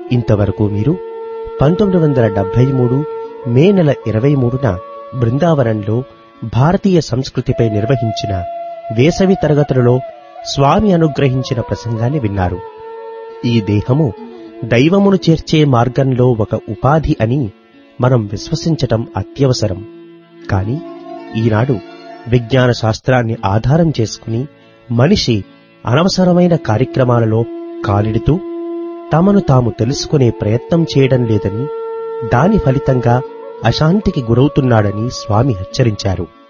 ఇంతవరకు మీరు పంతొమ్మిది వందల డెబ్బై మూడు మే నెల ఇరవై మూడున బృందావనంలో భారతీయ సంస్కృతిపై నిర్వహించిన వేసవి తరగతులలో స్వామి అనుగ్రహించిన ప్రసంగాన్ని విన్నారు ఈ దేహము దైవమును చేర్చే మార్గంలో ఒక ఉపాధి అని మనం విశ్వసించటం అత్యవసరం కాని ఈనాడు విజ్ఞాన శాస్త్రాన్ని ఆధారం చేసుకుని మనిషి అనవసరమైన కార్యక్రమాలలో కాలిడుతూ తమను తాము తెలుసుకునే ప్రయత్నం చేయడం లేదని దాని ఫలితంగా అశాంతికి గురవుతున్నాడని స్వామి హెచ్చరించారు